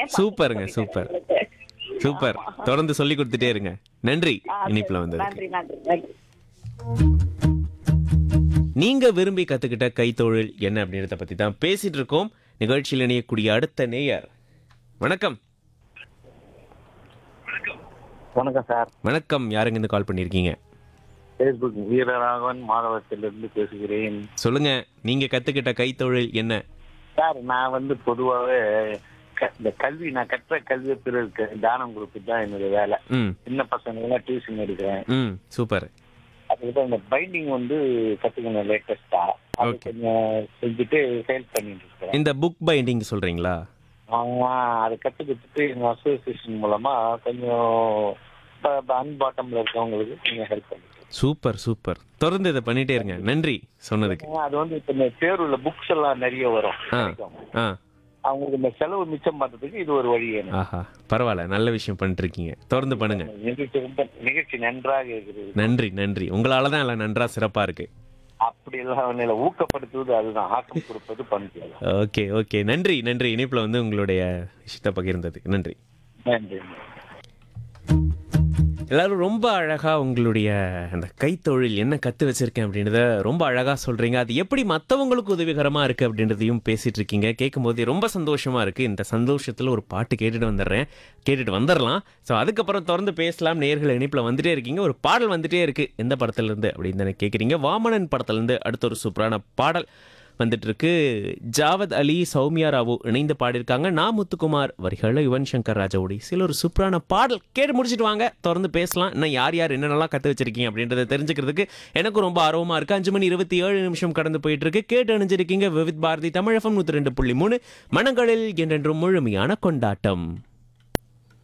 சூப்பருங்க super super தொடர்ந்து சொல்லி கொடுத்துட்டே இருங்க நன்றி இனிப்புல வந்ததுக்கு நன்றி நன்றி நன்றி நீங்க விரும்பி கத்துக்கிட்ட கைத்தொழில் என்ன அப்படின்றத பத்தி தான் பேசிட்டு இருக்கோம் நிகழ்ச்சியில் இணையக்கூடிய அடுத்த நேயர் வணக்கம் வணக்கம் சார் வணக்கம் யாருங்க இருந்து கால் பண்ணிருக்கீங்க ஃபேஸ்புக் வீரராகவன் மாதவத்திலிருந்து பேசுகிறேன் சொல்லுங்க நீங்க கத்துக்கிட்ட கைத்தொழில் என்ன சார் நான் வந்து பொதுவாகவே க- இந்த கல்வி நான் கற்ற கல்வியை பிறருக்கு தானம் கொடுக்குறது தான் என்னுடைய வேலை ம் சின்ன பசங்களுக்கெல்லாம் டியூஷன் எடுக்கிறேன் ம் சூப்பர் அதுக்கப்புறம் இந்த பைண்டிங் வந்து கற்றுக்கணும் லேட்டஸ்டா அது Okay. கொஞ்சம் செஞ்சுட்டு சேல் பண்ணிட்டு இருக்கிறேன் இந்த புக் பைண்டிங் சொல்றீங்களா ஆமா அதை கற்றுக்கிட்டு எங்கள் அசோசியேஷன் மூலமா கொஞ்சம் அன்பாட்டம்ல இருக்கவங்களுக்கு கொஞ்சம் ஹெல்ப் பண்ணுறேன் சூப்பர் சூப்பர் தொடர்ந்து இதை பண்ணிட்டே இருங்க நன்றி சொன்னதுக்கு அது வந்து இப்போ இந்த தேர்வுல புக்ஸ் எல்லாம் நிறைய வரும் ஆ கிடைக்கும். ஆ அவங்களுக்கு இந்த செலவு மிச்சம் பண்றதுக்கு இது ஒரு வழி எனக்கு ஆஹா பரவாயில்ல நல்ல விஷயம் பண்ணிட்டு இருக்கீங்க தொடர்ந்து பண்ணுங்க நிகழ்ச்சி ரொம்ப நிகழ்ச்சி நன்றாக இருக்கிறது நன்றி நன்றி உங்களால தான் எல்லாம் நன்றா சிறப்பா இருக்கு அப்படி எல்லாம் ஒண்ணும் இல்ல. ஊக்கப்படுத்துவது அதுதான் ஆக்கம் கொடுப்பது பண்பு ஓகே ஓகே நன்றி நன்றி இணைப்புல வந்து உங்களுடைய விஷயத்தை பகிர்ந்தது நன்றி நன்றி எல்லாரும் ரொம்ப அழகா உங்களுடைய அந்த கைத்தொழில் என்ன கத்து வச்சிருக்கேன் அப்படின்றத ரொம்ப அழகா சொல்றீங்க அது எப்படி மற்றவங்களுக்கு உதவிகரமா இருக்கு அப்படின்றதையும் பேசிட்டு இருக்கீங்க கேட்கும்போது ரொம்ப சந்தோஷமா இருக்கு இந்த சந்தோஷத்துல ஒரு பாட்டு கேட்டுட்டு வந்துடுறேன் கேட்டுட்டு வந்துடலாம் ஸோ அதுக்கப்புறம் தொடர்ந்து பேசலாம் நேர்கள் இணைப்புல வந்துட்டே இருக்கீங்க ஒரு பாடல் வந்துட்டே இருக்கு எந்த படத்துல இருந்து அப்படின்னு தானே கேட்குறீங்க வாமனன் படத்துல இருந்து அடுத்த ஒரு சூப்பரான பாடல் வந்துட்டு இருக்கு ஜாவத் அலி சௌமியா ராவு இணைந்து பாடியிருக்காங்க நா முத்துக்குமார் வரிகள் யுவன் சங்கர் ராஜாவுடி சில ஒரு சூப்பரான பாடல் கேட்டு முடிச்சிட்டு வாங்க தொடர்ந்து பேசலாம் இன்னும் யார் யார் என்னென்னலாம் கற்று வச்சிருக்கீங்க அப்படின்றத தெரிஞ்சுக்கிறதுக்கு எனக்கும் ரொம்ப ஆர்வமா இருக்கு அஞ்சு மணி இருபத்தி ஏழு நிமிஷம் கடந்து போயிட்டு இருக்கு கேட்டு அணிஞ்சிருக்கீங்க விவித் பாரதி தமிழகம் நூற்றி ரெண்டு புள்ளி மூணு மனங்களில் என்றென்றும் முழுமையான கொண்டாட்டம்